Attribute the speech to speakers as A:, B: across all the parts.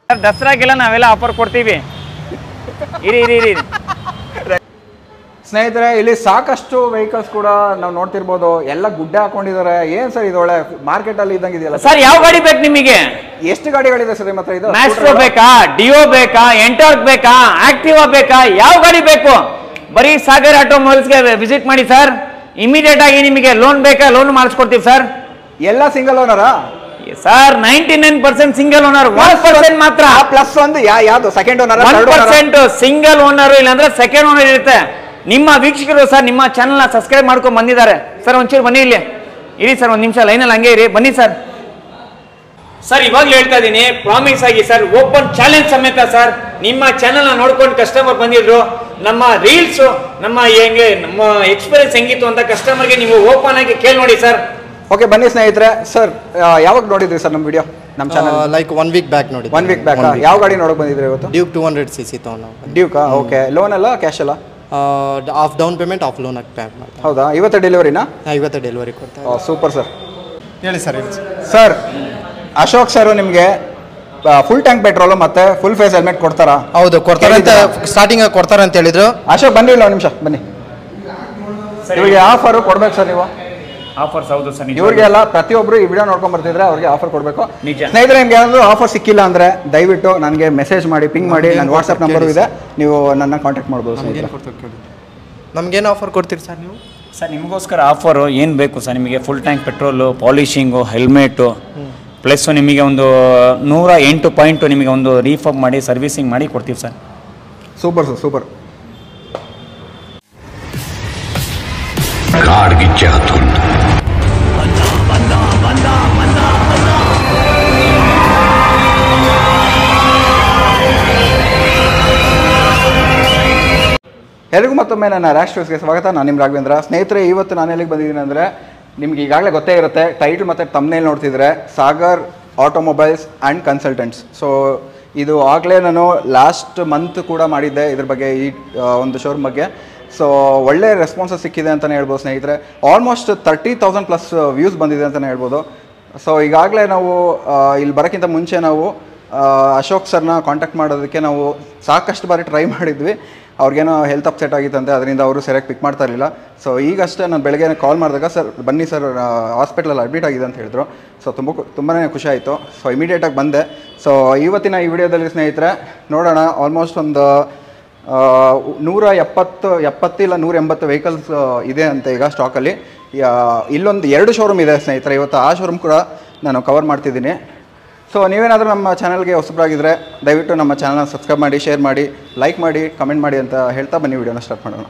A: Sir ದಸರಾಗೆಲ್ಲ ನಾವೆಲ್ಲ offer ಕೊಡ್ತೀವಿ ಇರಿ ಇರಿ ಇರಿ
B: ಸ್ನೇಹಿತರೆ ಇಲ್ಲಿ ಸಾಕಷ್ಟು ವೆಹಿಕಲ್ಸ್ ಕೂಡ ನಾವು ನೋಡ್ತಿರ್ಬೋದು ಎಲ್ಲ ಗುಡ್ಡೆ ಹಾಕೊಂಡಿದ್ದಾರೆ ಏನ್ ಸರ್ ಇದು ಒಳ್ಳೆ ಮಾರ್ಕೆಟ್ ಅಲ್ಲಿ ಇದ್ದಂಗೆ ಇದೆಯಲ್ಲ
A: ಸರ್ ಯಾವ ಗಾಡಿ ಬೇಕು ನಿಮಗೆ
B: ಎಷ್ಟು ಗಾಡಿಗಳಿದೆ ಸರ್ ನಿಮ್ಮ ಹತ್ರ ಇದು
A: ಮ್ಯಾಸ್ಟ್ರೋ ಬೇಕಾ ಡಿಯೋ ಬೇಕಾ ಎಂಟಾರ್ಕ್ ಬೇಕಾ ಆಕ್ಟಿವಾ ಬೇಕಾ ಯಾವ ಗಾಡಿ ಬೇಕು ಬರೀ ಸಾಗರ್ ಆಟೋಮೊಬೈಲ್ಸ್ಗೆ ವಿಸಿಟ್ ಮಾಡಿ ಸರ್ ಇಮಿಡಿಯೇಟ್ ಆಗಿ ನಿಮಗೆ ಲೋನ್ ಬೇಕಾ ಲೋನ್ ಮಾಡಿಸ್ಕೊಡ್ತೀವಿ ಸರ್
B: ಎಲ್ಲ ಸಿಂಗಲ್ ಓನರಾ
A: sir ninety nine percent single owner one percent ಮಾತ್ರ
B: ಪ್ಲಸ್ ಒಂದು ಯಾ ಯಾವ್ದು second owner
A: one percent single owner ಇಲ್ಲಾಂದ್ರೆ ಸೆಕೆಂಡ್ ಓನರ್ ಇರುತ್ತೆ ನಿಮ್ಮ ವೀಕ್ಷಕರು ಸರ್ ನಿಮ್ಮ ಚಾನಲ್ನ ಸಬ್ಸ್ಕ್ರೈಬ್ ಮಾಡ್ಕೊಂಡು ಬಂದಿದ್ದಾರೆ ಸರ್ ಒಂಚೂರು ಬನ್ನಿ ಇಲ್ಲಿ ಇರಿ ಸರ್ ಒಂದು ನಿಮಿಷ ಲೈನಲ್ಲಿ ಹಂಗೆ ಇರಿ ಬನ್ನಿ ಸರ್ ಸರ್ ಇವಾಗಲೂ ಹೇಳ್ತಾ ಇದ್ದೀನಿ ಪ್ರಾಮಿಸ್ ಆಗಿ ಸರ್ ಓಪನ್ ಚಾಲೆಂಜ್ ಸಮೇತ ಸರ್ ನಿಮ್ಮ ಚಾನೆಲ್ನ ನೋಡ್ಕೊಂಡು ಕಸ್ಟಮರ್ ಬಂದಿದ್ರು ನಮ್ಮ ರೀಲ್ಸ್ ನಮ್ಮ ಹೆಂಗೆ ನಮ್ಮ ಎಕ್ಸ್ಪೀರಿಯನ್ಸ್ ಹೆಂಗಿತ್ತು ಅಂತ ಕಸ್ಟಮರ್ಗೆ ನೀವು ಓಪನ್ ಆಗಿ ಕೇಳಿ ನೋಡಿ ಸರ್
B: ಓಕೆ ಬನ್ನಿ ಸ್ನೇಹಿತರೆ ಸರ್ ಯಾವಾಗ ನೋಡಿದ್ರಿ ಸರ್ ನಮ್ಮ ವಿಡಿಯೋ ನಮ್ಮ channel
C: like one week back ನೋಡಿ
B: ಒನ್ ವೀಕ್ ಬ್ಯಾಕ್ ಯಾವ ಗಾಡಿ ನೋಡಕ್ ಬಂದಿದ್ರಿ ಇವತ್ತು
C: Duke two hundred C C ತೊಗೊಂಡು
B: ಡ್ಯೂಕಾ ಓಕೆ ಲೋನ್ ಅಲ್ಲ ಕ್ಯಾಶ್ ಅಲ್ಲ
C: off down payment off loan ಆಗಿ ಪ್ಯಾಕ್ ಮಾಡ್ತಾರೆ
B: ಹೌದಾ ಇವತ್ತು ಡೆಲಿವರಿನಾ
C: ಇವತ್ತು ಡೆಲಿವರಿ ಕೊಡ್ತಾರೆ
B: ಸೂಪರ್ ಸರ್
C: ಹೇಳಿ ಸರ್ ಹೇಳಿ
B: ಸರ್ ಅಶೋಕ್ ಸರ್ ನಿಮಗೆ ಫುಲ್ ಟ್ಯಾಂಕ್ ಪೆಟ್ರೋಲ್ ಮತ್ತೆ ಫುಲ್ ಫೇಸ್ ಹೆಲ್ಮೆಟ್ ಕೊಡ್ತಾರಾ
C: ಹೌದು ಕೊಡ್ತಾರೆ ಅಂತ ಸ್ಟಾರ್ಟಿಂಗ್ ಕೊಡ್ತಾರೆ ಅಂತ ಹೇಳಿದ್ರು
B: ಅಶೋಕ್ ಬನ್ನಿ ಇಲ್ಲ ಒಂದು ನಿಮಿಷ ಬನ್ನಿ ಇವ್ರಿಗೆ ಆಫರ್ ಕೊಡ್ಬೇಕು ಸರ್ ನೀವು
A: ಆಫರ್ಸ್ ಹೌದು ಸರ್
B: ಇವ್ರಿಗೆಲ್ಲ ಪ್ರತಿಯೊಬ್ರು ಈ ವಿಡಿಯೋ ನೋಡ್ಕೊಂಡ್ ಬರ್ತಿದ್ರೆ ಅವ್ರಿಗೆ ಆಫರ್ ಕೊಡಬೇಕು
A: ನಿಜ.
B: ಸ್ನೇಹಿತರೆ ನಿಮ್ಗೆ ಏನಾದ್ರು ಆಫರ್ ಸಿಕ್ಕಿಲ್ಲ ಅಂದ್ರೆ ದಯವಿಟ್ಟು ನನಗೆ ಮೆಸೇಜ್ ಮಾಡಿ ಪಿಂಗ್ ಮಾಡಿ ನನ್ನ ವಾಟ್ಸ್ಆಪ್ ನಂಬರ್ ಇದೆ ನೀವು ನನ್ನ ಕಾಂಟ್ಯಾಕ್ಟ್ ಮಾಡ್ಬೋದು ಸ್ನೇಹಿತರೆ
C: ನಮ್ಗೇನು ಆಫರ್ ಕೊಡ್ತೀರಿ ಸರ್ ನೀವು
A: ಸರ್ ನಿಮಗೋಸ್ಕರ ಆಫರು ಏನು ಬೇಕು ಸರ್ ನಿಮಗೆ full tank petrol polishing helmet plus ನಿಮಗೆ ಒಂದು ನೂರ ಎಂಟು ಪಾಯಿಂಟು ನಿಮಗೆ ಒಂದು ರೀಫಬ್ ಮಾಡಿ ಸರ್ವಿಸಿಂಗ್ ಮಾಡಿ ಕೊಡ್ತೀವಿ ಸರ್
B: ಸೂಪರ್ ಸರ್ ಸೂಪರ್
D: ಕಾಡ್ಗಿಚ್ಚೆ ಹತ್ಕೊಂಡು
B: ಎಲ್ರಿಗೂ ಮತ್ತೊಮ್ಮೆ ನನ್ನ ರಾಷ್ಟ್ರೀಯಸ್ಗೆ ಸ್ವಾಗತ ನಾನು ನಿಮ್ಮ ರಾಘವೇಂದ್ರ ಸ್ನೇಹಿತರೆ ಇವತ್ತು ನಾನು ಎಲ್ಲಿಗೆ ಬಂದಿದ್ದೀನಿ ಅಂದರೆ ನಿಮ್ಗೆ ಈಗಾಗಲೇ ಗೊತ್ತೇ ಇರುತ್ತೆ ಟೈಟಲ್ ಮತ್ತು ತಮ್ಮನೇಲಿ ನೋಡ್ತಿದ್ರೆ Sagar automobiles and consultants so ಇದು ಆಗಲೇ ನಾನು ಲಾಸ್ಟ್ ಮಂತ್ ಕೂಡ ಮಾಡಿದ್ದೆ ಇದ್ರ ಬಗ್ಗೆ ಈ ಆ, ಒಂದು ಶೋರೂಮ್ ಬಗ್ಗೆ ಸೊ ಒಳ್ಳೆ ರೆಸ್ಪಾನ್ಸಸ್ ಸಿಕ್ಕಿದೆ ಅಂತಲೇ ಹೇಳ್ಬೋದು ಸ್ನೇಹಿತರೆ almost thirty thousand plus views ಬಂದಿದೆ ಅಂತಲೇ ಹೇಳ್ಬೋದು ಸೊ ಈಗಾಗಲೇ ನಾವು ಆ, ಇಲ್ಲಿ ಬರೋಕ್ಕಿಂತ ಮುಂಚೆ ನಾವು ಆ, ಅಶೋಕ್ ಸರ್ನ ಕಾಂಟ್ಯಾಕ್ಟ್ ಮಾಡೋದಕ್ಕೆ ನಾವು ಸಾಕಷ್ಟು ಬಾರಿ ಟ್ರೈ ಮಾಡಿದ್ವಿ ಅವ್ರಿಗೇನೋ ಹೆಲ್ತ್ ಅಪ್ಸೆಟ್ ಆಗಿತ್ತಂತೆ ಅದರಿಂದ ಅವರು ಸರಿಯಾಗಿ ಪಿಕ್ ಮಾಡ್ತಾ ಇರಲಿಲ್ಲ ಸೊ ಈಗಷ್ಟೇ ನಾನು ಬೆಳಗ್ಗೆ ಕಾಲ್ ಮಾಡಿದಾಗ ಸರ್ ಬನ್ನಿ ಸರ್ ಹಾಸ್ಪಿಟ್ಲಲ್ಲಿ ಅಡ್ಮಿಟ್ ಆಗಿದೆ ಅಂತ ಹೇಳಿದ್ರು ಸೊ ತುಂಬ ತುಂಬಾ ಖುಷಿ ಆಯಿತು ಸೊ ಇಮಿಡಿಯೇಟಾಗಿ ಬಂದೆ ಸೊ ಇವತ್ತಿನ ಈ ವಿಡಿಯೋದಲ್ಲಿ ಸ್ನೇಹಿತರೆ ನೋಡೋಣ ಆಲ್ಮೋಸ್ಟ್ ಒಂದು ಆ, ನೂರ ಎಪ್ಪತ್ತು ಎಪ್ಪತ್ತಿಲ್ಲ ನೂರ ಎಂಬತ್ತು ವೆಹಿಕಲ್ಸ್ ಇದೆ ಅಂತ ಈಗ ಸ್ಟಾಕಲ್ಲಿ ಇಲ್ಲೊಂದು ಎರಡು ಶೋರೂಮ್ ಇದೆ ಸ್ನೇಹಿತರೆ ಇವತ್ತು ಆ ಶೋರೂಮ್ ಕೂಡ ನಾನು ಕವರ್ ಮಾಡ್ತಿದ್ದೀನಿ ಸೊ ನೀವೇನಾದರೂ ನಮ್ಮ ಚಾನಲ್ಗೆ ಹೊಸಬರಾಗಿದ್ದರೆ ದಯವಿಟ್ಟು ನಮ್ಮ ಚಾನಲ್ನ ಸಬ್ಸ್ಕ್ರೈಬ್ ಮಾಡಿ ಶೇರ್ ಮಾಡಿ ಲೈಕ್ ಮಾಡಿ ಕಮೆಂಟ್ ಮಾಡಿ ಅಂತ ಹೇಳ್ತಾ ಬನ್ನಿ ವಿಡಿಯೋನ ಸ್ಟಾರ್ಟ್ ಮಾಡೋಣ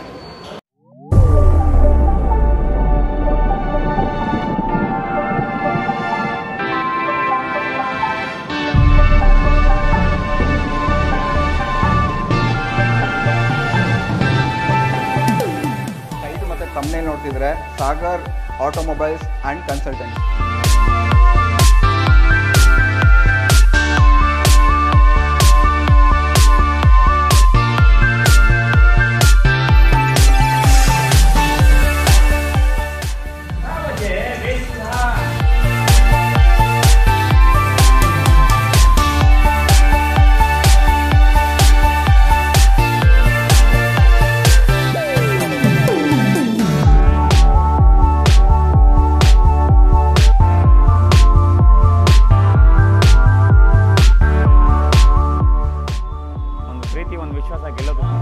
B: ಇದು ಮತ್ತೆ ತಮ್ಮನೇ ನೋಡ್ತಿದ್ರೆ ಸಾಗರ್ ಆಟೋಮೊಬೈಲ್ಸ್ ಆ್ಯಂಡ್ ಕನ್ಸಲ್ಟೆಂಟ್
A: ಒಂದು ಪ್ರೀತಿ ಒಂದು ವಿಶ್ವಾಸ ಗೆಲ್ಲೋದು ತುಂಬ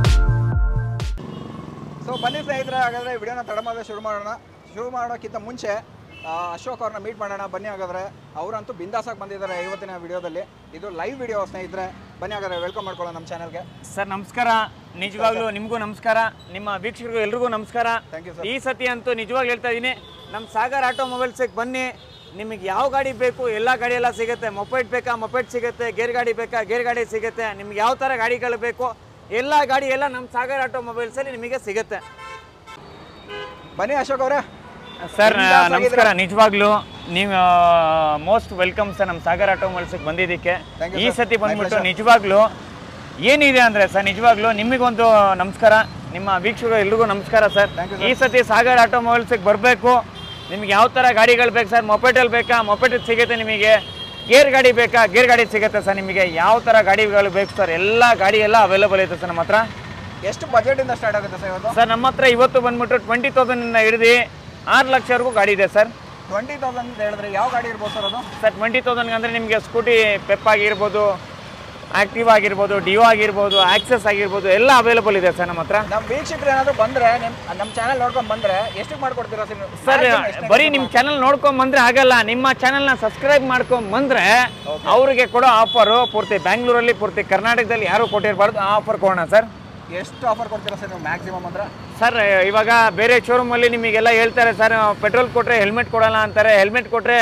B: ಸೊ ಬನ್ನಿ ಸ್ನೇಹಿತರೆ ಹಾಗಾದರೆ ವಿಡಿಯೋನ ತಡ ಮಾಡದೆ ಶುರು ಮಾಡೋಣ ಶುರು ಮಾಡೋಕ್ಕಿಂತ ಮುಂಚೆ ಆ, ಅಶೋಕ್ ಅವ್ರನ್ನ ಮೀಟ್ ಮಾಡೋಣ ಬನ್ನಿ ಹಾಗಾದರೆ ಅವರಂತೂ ಬಿಂದಾಸಾಗಿ ಬಂದಿದ್ದಾರೆ ಇವತ್ತಿನ ವಿಡಿಯೋದಲ್ಲಿ ಇದು ಲೈವ್ ವಿಡಿಯೋ ಸ್ನೇಹಿತರೆ ಬನ್ನಿ ಹಾಗಾದರೆ ವೆಲ್ಕಮ್ ಮಾಡ್ಕೊಳ್ಳೋಣ ನಮ್ಮ ಚಾನಲ್ಗೆ
A: ಸರ್ ನಮಸ್ಕಾರ ನಿಜವಾಗ್ಲೂ ನಿಮಗೂ ನಮಸ್ಕಾರ ನಿಮ್ಮ ವೀಕ್ಷಕರಿಗೂ ಎಲ್ರಿಗೂ ನಮಸ್ಕಾರ
B: Thank you, sir.
A: ಈ ಸತಿ ಅಂತೂ ನಿಜವಾಗ್ಲೂ ಹೇಳ್ತಾ ಇದ್ದೀನಿ ನಮ್ಮ ಸಾಗರ್ ಆಟೋಮೊಬೈಲ್ಸಿಗೆ ಬನ್ನಿ ನಿಮಗೆ ಯಾವ ಗಾಡಿ ಬೇಕು ಎಲ್ಲ ಗಾಡಿ ಎಲ್ಲ ಸಿಗುತ್ತೆ ಮೊಪೆಟ್ ಬೇಕಾ ಮೊಪೆಟ್ ಸಿಗುತ್ತೆ ಗೇರ್ ಗಾಡಿ ಬೇಕಾ ಗೇರ್ ಗಾಡಿ ಸಿಗುತ್ತೆ ನಿಮ್ಗೆ ಯಾವ ಥರ ಗಾಡಿಗಳು ಬೇಕು ಎಲ್ಲ ಗಾಡಿ ಎಲ್ಲ ನಮ್ಮ ಸಾಗರ್ ಆಟೋಮೊಬೈಲ್ಸಲ್ಲಿ ನಿಮಗೆ ಸಿಗುತ್ತೆ
B: ಬನ್ನಿ ಅಶೋಕ್ ಅವರೇ
A: ಸರ್
B: ಬಿಂದಾಸ್
A: ನಮಸ್ಕಾರ ನಿಜವಾಗ್ಲೂ ನೀವು ಮೋಸ್ಟ್ ವೆಲ್ಕಮ್ ಸರ್ ನಮ್ಮ ಸಾಗರ್ ಆಟೋಮೊಬೈಲ್ಸ್ಗೆ ಬಂದಿದ್ದಕ್ಕೆ
B: Thank you,
A: ಈ
B: sir.
A: ಸತಿ
B: My
A: ಬಂದ್ಬಿಟ್ಟು
B: pleasure.
A: ನಿಜವಾಗ್ಲೂ ಏನಿದೆ ಅಂದರೆ ಸರ್ ನಿಜವಾಗ್ಲೂ ನಿಮಗೊಂದು ನಮಸ್ಕಾರ ನಿಮ್ಮ ವೀಕ್ಷಕರು ಎಲ್ರಿಗೂ ನಮಸ್ಕಾರ ಸರ್
B: Thank you, sir.
A: ಈ ಸತಿ ಸಾಗರ್ ಆಟೋಮೊಬೈಲ್ಸ್ಗೆ ಬರಬೇಕು ನಿಮ್ಗೆ ಯಾವ ಥರ ಗಾಡಿಗಳು ಬೇಕು ಸರ್ ಮೊಪೆಟಲ್ಲಿ ಬೇಕಾ ಮೊಪೆಟ್ ಸಿಗುತ್ತೆ ನಿಮಗೆ ಗೇರ್ ಗಾಡಿ ಬೇಕಾ ಗೇರ್ ಗಾಡಿ ಸಿಗುತ್ತೆ ಸರ್ ನಿಮಗೆ ಯಾವ ಥರ ಗಾಡಿಗಳು ಬೇಕು ಸರ್ ಎಲ್ಲ ಗಾಡಿ ಎಲ್ಲ ಅವೈಲೇಬಲ್ ಐತೆ ಸರ್ ನಮ್ಮ ಹತ್ರ
B: ಎಷ್ಟು ಬಜೆಟಿಂದ ಸ್ಟಾರ್ಟ್ ಆಗುತ್ತೆ ಸರ್ ಇವತ್ತು
A: ಸರ್ ನಮ್ಮ ಹತ್ರ ಇವತ್ತು ಬಂದ್ಬಿಟ್ಟು ಟ್ವೆಂಟಿ ತೌಸಂಡಿಂದ ಹಿಡಿದು ಆರು ಲಕ್ಷವರೆಗೂ ಗಾಡಿ ಇದೆ ಸರ್
B: ಟ್ವೆಂಟಿ ತೌಸಂಡ್ ಅಂತ ಹೇಳಿದ್ರೆ ಯಾವ ಗಾಡಿ ಇರ್ಬೋದು ಸರ್ ಅದು
A: ಸರ್ ಟ್ವೆಂಟಿ ತೌಸಂಡ್ಗೆ ಅಂದರೆ ನಿಮಗೆ ಸ್ಕೂಟಿ ಪೆಪ್ ಆಗಿರ್ಬೋದು ಆಕ್ಟಿವ್ ಆಗಿರ್ಬೋದು ಡಿಯೋ ಆಗಿರ್ಬೋದು ಆಕ್ಸೆಸ್ ಆಗಿರ್ಬೋದು ಎಲ್ಲ ಅವೈಲೇಬಲ್ ಇದೆ ಸರ್ ನಮ್ಮ ಹತ್ರ
B: ನಮ್ಮ ವೀಕ್ಷಕರು ಏನಾದರೂ ಬಂದರೆ ನಿಮ್ಮ ನಮ್ಮ ಚಾನಲ್ ನೋಡ್ಕೊಂಡು ಬಂದರೆ ಎಷ್ಟಕ್ಕೆ ಮಾಡ್ಕೊಡ್ತೀರಾ ಸರ್ ನೀವು?
A: ಸರ್
B: Maximum ಎಷ್ಟಕ್ಕೆ
A: ಬರೀ ನಿಮ್ಮ ಚಾನಲ್ ನೋಡ್ಕೊಂಡ್ ಬಂದ್ರೆ ಆಗಲ್ಲ ನಿಮ್ಮ ಚಾನಲ್ನ ಸಬ್ಸ್ಕ್ರೈಬ್ ಮಾಡ್ಕೊಂಡ್ ಬಂದ್ರೆ ಅವ್ರಿಗೆ ಕೊಡೋ ಆಫರು ಪೂರ್ತಿ ಬ್ಯಾಂಗ್ಳೂರಲ್ಲಿ ಪೂರ್ತಿ ಕರ್ನಾಟಕದಲ್ಲಿ ಯಾರು ಕೊಟ್ಟಿರಬಾರ್ದು ಆ ಆಫರ್ ಕೊಡೋಣ ಸರ್
B: ಎಷ್ಟು ಆಫರ್ ಕೊಡ್ತೀರಾ ಸರ್ ನೀವು ಮ್ಯಾಕ್ಸಿಮಮ್ ಅಂದ್ರೆ
A: ಸರ್ ಇವಾಗ ಬೇರೆ ಶೋರೂಮಲ್ಲಿ ನಿಮಗೆಲ್ಲ ಹೇಳ್ತಾರೆ ಸರ್ ಪೆಟ್ರೋಲ್ ಕೊಟ್ಟರೆ ಹೆಲ್ಮೆಟ್ ಕೊಡಲ್ಲ ಅಂತಾರೆ ಹೆಲ್ಮೆಟ್ ಕೊಟ್ಟರೆ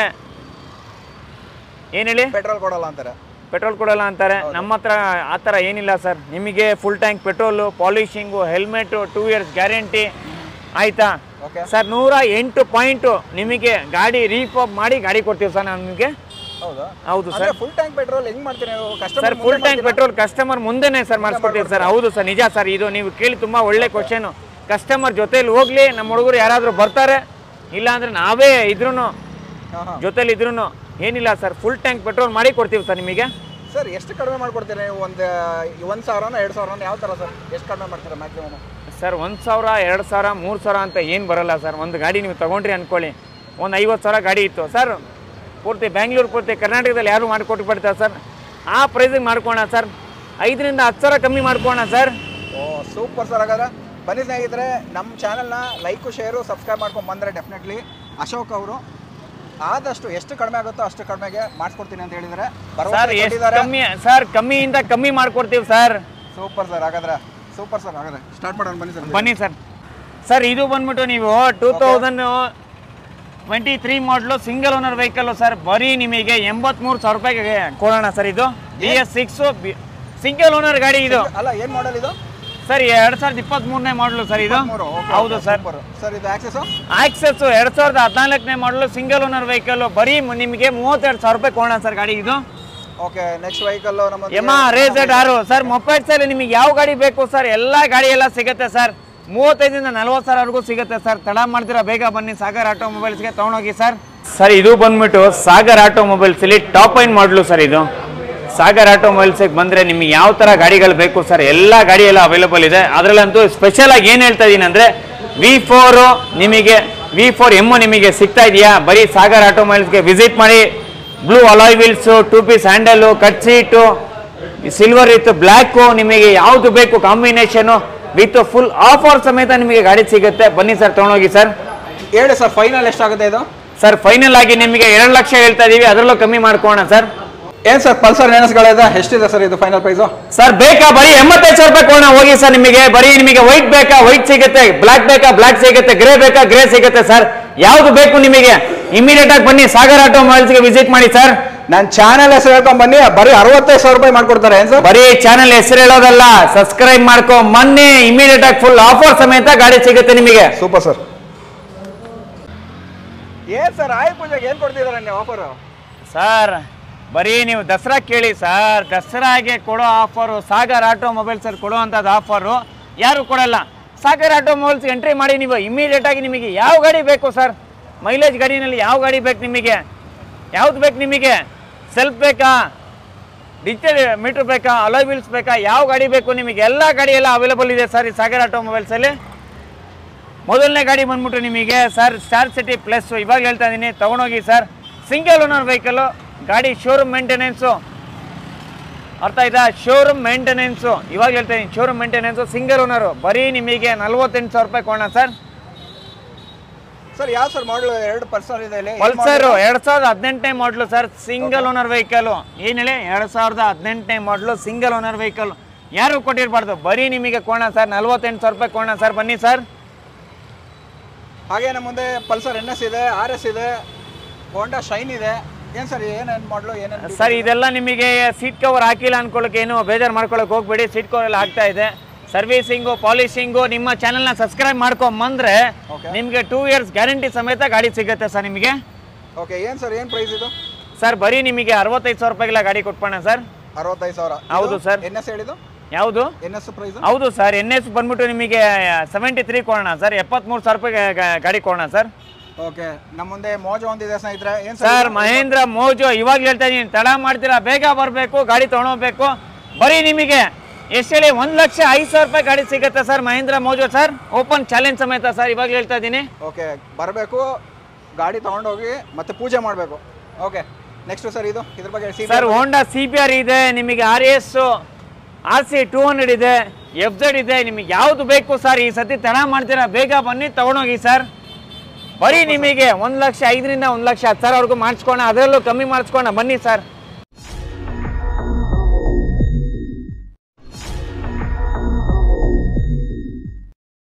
A: ಏನು ಹೇಳಿ
B: ಪೆಟ್ರೋಲ್ ಕೊಡಲ್ಲ ಅಂತಾರೆ
A: ಪೆಟ್ರೋಲ್ ಕೊಡಲ್ಲ ಅಂತಾರೆ ನಮ್ಮ ಹತ್ರ ಆ ಥರ ಏನಿಲ್ಲ ಸರ್ ನಿಮಗೆ full tank petrol polishing helmet two years guarantee ಆಯ್ತಾ
B: Okay.
A: ಸರ್ ನೂರ ಎಂಟು ಪಾಯಿಂಟು ನಿಮಗೆ ಗಾಡಿ ರೀಫಾಪ್ ಮಾಡಿ ಗಾಡಿ ಕೊಡ್ತೀವಿ ಸರ್ ನಾನು ನಿಮಗೆ
B: ಹೌದಾ
A: ಹೌದು
B: ಅಂದ್ರೆ
A: ಸರ್
B: ಫುಲ್ ಟ್ಯಾಂಕ್ ಪೆಟ್ರೋಲ್ ಹೆಂಗ್ ಮಾಡ್ತೀರಾ ನೀವು
A: sir
B: customer
A: full tank petrol customer ಮುಂದೆನೇ ಸರ್ ಮಾಡಿಸ್ಕೊಡ್ತೀವಿ ಸರ್ ಹೌದು ಸರ್ ನಿಜ ಸರ್ ಇದು ನೀವು ಕೇಳಿ ತುಂಬ ಒಳ್ಳೆ ಕ್ವಶನು ಕಸ್ಟಮರ್ ಜೊತೆಲಿ ಹೋಗ್ಲಿ ನಮ್ಮ ಹುಡುಗರು ಯಾರಾದರೂ ಬರ್ತಾರೆ ಇಲ್ಲ ಅಂದ್ರೆ ನಾವೇ ಇದ್ರೂ ಜೊತೆಲಿ ಇದ್ರೂ ಏನಿಲ್ಲ ಸರ್ ಫುಲ್ ಟ್ಯಾಂಕ್ ಪೆಟ್ರೋಲ್ ಮಾಡಿ ಕೊಡ್ತೀವಿ ಸರ್ ನಿಮಗೆ
B: ಸರ್ ಎಷ್ಟು ಕಡಿಮೆ ಮಾಡ್ಕೊಡ್ತೀರಾ ನೀವು ಒಂದು ಒಂದು ಸಾವಿರನ ಎರಡು ಸಾವಿರನ ಯಾವ ಥರ ಸರ್ ಎಷ್ಟು ಕಡಿಮೆ ಮಾಡ್ತೀರಾ ಮ್ಯಾಕ್ಸಿಮಮ್
A: ಸರ್ ಒಂದು ಸಾವಿರ ಎರಡು ಸಾವಿರ ಮೂರು ಸಾವಿರ ಅಂತ ಏನು ಬರಲ್ಲ ಸರ್ ಒಂದು ಗಾಡಿ ನೀವು ತೊಗೊಂಡ್ರಿ ಅಂದ್ಕೊಳ್ಳಿ ಒಂದು ಐವತ್ತು ಸಾವಿರ ಗಾಡಿ ಇತ್ತು ಸರ್ ಪೂರ್ತಿ ಬ್ಯಾಂಗ್ಳೂರು ಪೂರ್ತಿ ಕರ್ನಾಟಕದಲ್ಲಿ ಯಾರು ಮಾಡಿಕೊಟ್ಟು ಬಿಡ್ತಾರೆ ಸರ್ ಆ ಪ್ರೈಸಿಗೆ ಮಾಡ್ಕೋಣ ಸರ್ ಐದರಿಂದ ಹತ್ತು ಸಾವಿರ ಕಮ್ಮಿ ಮಾಡ್ಕೋಣ ಸರ್
B: ಓ ಸೂಪರ್ ಸರ್ ಹಾಗಾದ್ರೆ ಬನ್ನಿ ಸ್ನೇಹಿತರೆ ನಮ್ಮ ಚಾನಲ್ನ ಲೈಕು ಶೇರು ಸಬ್ಸ್ಕ್ರೈಬ್ ಮಾಡ್ಕೊಂಡು ಬಂದರೆ ಡೆಫಿನೆಟ್ಲಿ ಅಶೋಕ್ ಅವರು ಆದಷ್ಟು ಎಷ್ಟು ಕಡಿಮೆ ಆಗುತ್ತೋ ಅಷ್ಟು ಕಡಿಮೆಗೆ ಮಾಡಿಸ್ಕೊಡ್ತೀನಿ ಅಂತ ಹೇಳಿದ್ದಾರೆ
A: ಸರ್ ಎಷ್ಟು ಕಮ್ಮಿ ಸರ್ ಕಮ್ಮಿಯಿಂದ ಕಮ್ಮಿ ಮಾಡ್ಕೊಡ್ತೀವಿ ಸರ್
B: ಸೂಪರ್ ಸರ್ ಹಾಗಾದ್ರೆ ಸೂಪರ್ ಸರ್ ಹಾಗಾದ್ರೆ ಸ್ಟಾರ್ಟ್ ಮಾಡೋಣ ಬನ್ನಿ ಸರ್
A: ಬನ್ನಿ ಸರ್ ಸರ್ ಇದು ಬಂದ್ಬಿಟ್ಟು ನೀವು ಟೂ ತೌಸಂಡ್ ಟ್ವೆಂಟಿ ತ್ರೀ ಮಾಡಲು ಸಿಂಗಲ್ ಓನರ್ ವೆಹಿಕಲ್ಲು ಸರ್ ಬರೀ ನಿಮಗೆ ಎಂಬತ್ಮೂರು ಸಾವಿರ ರೂಪಾಯಿಗೆ ಕೊಡೋಣ ಸರ್ ಇದು B S six single owner ಗಾಡಿ ಇದು
B: ಅಲ್ಲ ಏನು ಮಾಡಲ್ ಇದು
A: ಸರ್ ಎರಡ್ ಸಾವಿರದ ಇಪ್ಪತ್ತ್ ಮೂರನೇ ಮಾಡಲು ಸರ್ ಇದು ಹೌದು ಸರ್
B: ಸರ್ ಇದು ಆಕ್ಸೆಸ್
A: ಆಕ್ಸೆಸ್ ಎರಡ್ ಸಾವಿರದ ಹದಿನಾಲ್ಕನೇ ಮಾಡಲು ಸಿಂಗಲ್ ಓನರ್ ವೆಹಿಕಲ್ ಬರೀ ಮ್- ನಿಮಗೆ ಮೂವತ್ತೆರಡು ಸಾವಿರ ರೂಪಾಯಿ ಕೊಡೋಣ ಸರ್ ಗಾಡಿ ಇದು
B: ಓಕೆ ನೆಕ್ಸ್ಟ್ ವೆಹಿಕಲ್ ನಮ್ಮ
A: ಎಮ ರೇಸೆಡ್ ಆರು ಸರ್ ಮೊಪೈಡ್ಸ್ ಅಲ್ಲಿ ನಿಮಗೆ ಯಾವ ಗಾಡಿ ಬೇಕು ಸರ್ ಎಲ್ಲ ಗಾಡಿ ಎಲ್ಲ ಸಿಗುತ್ತೆ ಸರ್ ಮೂವತ್ತೈದರಿಂದ ನಲ್ವತ್ತು ಸಾವಿರವರೆಗೂ ಸಿಗುತ್ತೆ ಸರ್ ತಡ ಮಾಡ್ತೀರಾ ಬೇಗ ಬನ್ನಿ ಸಾಗರ್ ಆಟೋಮೊಬೈಲ್ಸ್ಗೆ ತೊಗೊಂಡೋಗಿ ಸರ್ ಸರ್ ಇದು ಬಂದ್ಬಿಟ್ಟು ಸಾಗರ್ ಆಟೋಮೊಬೈಲ್ಸ್ ಅಲ್ಲಿ ಟಾಪ್ ಐನ್ ಮಾಡಲು ಸರ್ ಇದು ಸಾಗರ್ ಆಟೋಮೊಬೈಲ್ಸ್ಗೆ ಬಂದ್ರೆ ನಿಮಗೆ ಯಾವ ತರ ಗಾಡಿಗಳು ಬೇಕು ಸರ್ ಎಲ್ಲ ಗಾಡಿ ಎಲ್ಲ ಅವೈಲೇಬಲ್ ಇದೆ ಅದರಲ್ಲಂತೂ ಸ್ಪೆಷಲ್ ಆಗಿ ಏನು ಹೇಳ್ತಾ ಇದೀನಿ ಅಂದ್ರೆ ವಿ ಫೋರು ನಿಮಗೆ ವಿ ಫೋರ್ ಎಮ್ಮು ನಿಮಗೆ ಸಿಗ್ತಾ ಇದೆಯಾ ಬರೀ ಸಾಗರ್ ಆಟೋಮೊಬೈಲ್ಸ್ಗೆ ವಿಸಿಟ್ ಮಾಡಿ blue alloy wheels two piece handle cut seat silver ಇತ್ತು ಬ್ಲ್ಯಾಕು ನಿಮಗೆ ಯಾವುದು ಬೇಕು ಕಾಂಬಿನೇಷನು ವಿತ್ ಫುಲ್ ಆಫರ್ ಸಮೇತ ನಿಮಗೆ ಗಾಡಿ ಸಿಗುತ್ತೆ ಬನ್ನಿ ಸರ್ ತೊಗೊಂಡೋಗಿ ಸರ್
B: ಹೇಳಿ ಸರ್ ಫೈನಲ್ ಎಷ್ಟಾಗುತ್ತೆ ಇದು
A: ಸರ್ ಫೈನಲ್ ಆಗಿ ನಿಮಗೆ ಎರಡು ಲಕ್ಷ ಹೇಳ್ತಾ ಇದೀವಿ ಅದರಲ್ಲೂ ಕಮ್ಮಿ ಮಾಡ್ಕೋಣ ಸರ್
B: ಏನು ಸರ್ ಪಲ್ಸರ್ ನೇನಸ್ಗಳಿದೆ ಎಷ್ಟಿದೆ ಸರ್ ಇದು ಫೈನಲ್ ಪ್ರೈಸು
A: ಸರ್ ಬೇಕಾ ಬರೀ ಎಂಬತ್ತೈದು ಸಾವಿರ ರೂಪಾಯಿ ಕೊಡೋಣ ಹೋಗಿ ಸರ್ ನಿಮಗೆ ಬರೀ ನಿಮಗೆ ವೈಟ್ ಬೇಕಾ ವೈಟ್ ಸಿಗುತ್ತೆ ಬ್ಲಾಕ್ ಬೇಕಾ ಬ್ಲಾಕ್ ಸಿಗುತ್ತೆ ಗ್ರೇ ಬೇಕಾ ಗ್ರೇ ಸಿಗುತ್ತೆ ಸರ್ ಯಾವುದು ಬೇಕು ನಿಮಗೆ ಇಮಿಡಿಯೇಟ್ ಆಗಿ ಬನ್ನಿ ಸಾಗರ್ ಆಟೋಮೊಬೈಲ್ಸ್ಗೆ ವಿಸಿಟ್ ಮಾಡಿ ಸರ್
B: ನನ್ನ ಚಾನಲ್ ಹೆಸರು ಹೇಳ್ಕೊಂಡ್ ಬನ್ನಿ ಬರೀ ಅರವತ್ತೈದು ಸಾವಿರ ರೂಪಾಯಿ ಮಾಡ್ಕೊಡ್ತಾರೆ ಏನು ಸರ್
A: ಬರೀ ಚಾನೆಲ್ ಹೆಸರು ಹೇಳೋದಲ್ಲ ಸಬ್ಸ್ಕ್ರೈಬ್ ಮಾಡ್ಕೊ ಮೊನ್ನೆ ಇಮಿಡಿಯೇಟ್ ಆಗಿ ಫುಲ್ ಆಫರ್ ಸಮೇತ ಗಾಡಿ ಸಿಗುತ್ತೆ ನಿಮಗೆ
B: ಸೂಪರ್ ಸರ್ ಏನ್ ಸರ್ ಆಯ್ ಪೂಜೆಗೆ ಏನ್ ಕೊಡ್ತಿದಾರೆ ನೀವು ಆಫರು
A: ಸರ್ ಬರೀ ನೀವು ದಸರಾ ಕೇಳಿ ಸರ್ ದಸರಾಗೆ ಕೊಡೋ ಆಫರು ಸಾಗರ್ ಆಟೋಮೊಬೈಲ್ಸ್ ಅಲ್ಲಿ ಕೊಡೋ ಅಂಥದ್ದು ಆಫರು ಯಾರು ಕೊಡಲ್ಲ ಸಾಗರ್ ಆಟೋಮೊಬೈಲ್ಸ್ ಎಂಟ್ರಿ ಮಾಡಿ ನೀವು ಇಮಿಡಿಯೇಟ್ ಆಗಿ ನಿಮಗೆ ಯಾವ ಗಾಡಿ ಬೇಕು ಸರ್ ಮೈಲೇಜ್ ಗಾಡಿನಲ್ಲಿ ಯಾವ ಗಾಡಿ ಬೇಕು ನಿಮಗೆ ಯಾವ್ದು ಬೇಕು ನಿಮಗೆ ಸೆಲ್ಫ್ ಬೇಕಾ ಡಿಜಿಟಲ್ ಮೀಟರ್ ಬೇಕಾ ಅಲಾಯ್ ವೀಲ್ಸ್ ಬೇಕಾ ಯಾವ ಗಾಡಿ ಬೇಕು ನಿಮಗೆ ಎಲ್ಲ ಗಾಡಿ ಎಲ್ಲ ಅವೈಲೇಬಲ್ ಇದೆ ಸರ್ ಈ ಸಾಗರ್ ಆಟೋಮೊಬೈಲ್ಸಲ್ಲಿ ಮೊದಲನೇ ಗಾಡಿ ಬಂದ್ಬಿಟ್ಟು ನಿಮಗೆ ಸರ್ ಸ್ಟಾರ್ ಸಿಟಿ ಪ್ಲಸ್ ಇವಾಗ ಹೇಳ್ತಾ ಇದ್ದೀನಿ ತೊಗೊಂಡೋಗಿ ಸರ್ ಸಿಂಗಲ್ ಓನರ್ ವೆಹಿಕಲ್ಲು ಗಾಡಿ ಶೋರೂಮ್ ಮೇಂಟೆನೆನ್ಸು ಅರ್ಥ ಆಯ್ತಾ ಶೋರೂಮ್ ಮೇಂಟೆನೆನ್ಸು ಇವಾಗ ಹೇಳ್ತಾ ಇದ್ದೀನಿ ಶೋರೂಮ್ ಮೇಂಟೆನೆನ್ಸು ಸಿಂಗಲ್ ಓನರು ಬರೀ ನಿಮಗೆ ನಲ್ವತ್ತೆಂಟು ಸಾವಿರ ರೂಪಾಯಿ ಕೊಡೋಣ ಸರ್
B: ಸರ್ ಯಾವ ಸರ್ ಮಾಡಲು ಎರಡು ಪಲ್ಸರ್ ಇದೆ ಇಲ್ಲಿ
A: ಪಲ್ಸರ್ ಎರಡು ಸಾವಿರದ ಹದಿನೆಂಟನೇ ಮಾಡಲು ಸರ್ ಸಿಂಗಲ್ ಓನರ್ ವೆಹಿಕಲ್ ಏನು ಹೇಳಿ ಎರಡು ಸಾವಿರದ ಹದಿನೆಂಟನೇ ಮಾಡಲು ಸಿಂಗಲ್ ಓನರ್ ವೆಹಿಕಲ್ ಯಾರು ಕೊಟ್ಟಿರಬಾರ್ದು ಬರೀ ನಿಮಗೆ ಕೊಡೋಣ ಸರ್ ನಲ್ವತ್ತೆಂಟು ಸಾವಿರ ರೂಪಾಯಿ ಕೊಡೋಣ ಸರ್ ಬನ್ನಿ ಸರ್
B: ಹಾಗೆ ನಮ್ಮ ಮುಂದೆ ಪಲ್ಸರ್ ಎನ್ ಎಸ್ ಇದೆ ಆರ್ ಎಸ್ ಇದೆ ಹೋಂಡಾ ಶೈನ್ ಇದೆ ಏನ್ ಸರ್ ಏನೇನು ಮಾಡಲು ಏನೇನು
A: ಸರ್ ಇದೆಲ್ಲ ನಿಮಗೆ ಸೀಟ್ ಕವರ್ ಹಾಕಿಲ್ಲ ಅನ್ಕೊಳ್ಳೋಕೆ ಏನು ಬೇಜಾರು ಮಾಡ್ಕೊಳಕ್ಕೆ ಹೋಗ್ಬೇಡಿ ಸೀಟ್ ಕವರ್ ಎಲ್ಲ ಆಗ್ತಾ ಇದೆ ಸರ್ವಿಸಿಂಗು ಪಾಲಿಶಿಂಗು ನಿಮ್ಮ ಚಾನೆಲ್ನ ಸಬ್ಸ್ಕ್ರೈಬ್ ಮಾಡ್ಕೊಂಬಂದ್ರೆ
B: Okay.
A: ನಿಮಗೆ ಟೂ ಇಯರ್ಸ್ ಗ್ಯಾರಂಟಿ ಸಮೇತ ಗಾಡಿ ಸಿಗುತ್ತೆ ಸರ್ ನಿಮಗೆ
B: ಓಕೆ ಏನು ಸರ್ ಏನು ಪ್ರೈಸ್ ಇದು
A: ಸರ್ ಬರೀ ನಿಮಗೆ ಅರವತ್ತೈದು ಸಾವಿರ ರೂಪಾಯಿಗೆಲ್ಲ ಗಾಡಿ ಕೊಟ್ಬೋಣ ಸರ್
B: ಅರವತ್ತೈದು ಸಾವಿರ
A: ಹೌದು ಸರ್.
B: ಎನ್ ಎಸ್ ಹೇಳಿದ್ದು
A: ಯಾವುದು
B: ಎನ್ ಎಸ್ ಪ್ರೈಸ್
A: ಹೌದು ಸರ್ ಎನ್ ಎಸ್ ಬಂದ್ಬಿಟ್ಟು ನಿಮಗೆ ಸೆವೆಂಟಿ ತ್ರೀ ಕೊಡೋಣ ಸರ್ ಎಪ್ಪತ್ತ್ಮೂರು ಸಾವಿರ ರೂಪಾಯಿ ಗಾ- ಗಾಡಿ ಕೊಡೋಣ ಸರ್
B: ಓಕೆ ನಮ್ಮ ಮುಂದೆ ಮೋಜು ಒಂದಿದೆ ಸ್ನೇಹಿತರೆ ಏನು
A: ಸರ್ ಮಹೇಂದ್ರ ಮೋಜು ಇವಾಗ ಹೇಳ್ತಾ ಇದೀನಿ ತಡ ಮಾಡ್ತೀರಾ ಬೇಗ ಬರಬೇಕು ಗಾಡಿ ತೊಗೊಂಡೋಗ್ಬೇಕು ಬರೀ ನಿಮಗೆ ಎಷ್ಟು ಹೇಳಿ ಒಂದು ಲಕ್ಷ ಐದು ಸಾವಿರ ರೂಪಾಯಿ ಗಾಡಿ ಸಿಗುತ್ತೆ sir Mahindra Mojo sir open challenge ಸಮೇತ ಸರ್ ಇವಾಗ ಹೇಳ್ತಾ ಇದ್ದೀನಿ
B: ಓಕೆ ಬರಬೇಕು ಗಾಡಿ ತೊಗೊಂಡೋಗಿ ಮತ್ತೆ ಪೂಜೆ ಮಾಡಬೇಕು ಓಕೆ ನೆಕ್ಸ್ಟ್ ಸರ್ ಇದು ಇದ್ರ ಬಗ್ಗೆ C
A: sir Honda C B R ಇದೆ ನಿಮಗೆ R S R C two hundred ಇದೆ ಎಫ್ ಜೆಡ್ ಇದೆ ನಿಮಗೆ ಯಾವುದು ಬೇಕು ಸರ್ ಈ ಸತಿ ತಡ ಮಾಡ್ತೀರಾ ಬೇಗ ಬನ್ನಿ ತಗೊಂಡೋಗಿ ಸರ್ ಬರೀ ನಿಮಗೆ ಒಂದು ಲಕ್ಷ ಐದರಿಂದ ಒಂದು ಲಕ್ಷ ಹತ್ತು ಸಾವಿರವರೆಗೂ ಮಾಡಿಸ್ಕೋಣ ಅದರಲ್ಲೂ ಕಮ್ಮಿ ಮಾಡಿಸ್ಕೋಣ ಬನ್ನಿ ಸರ್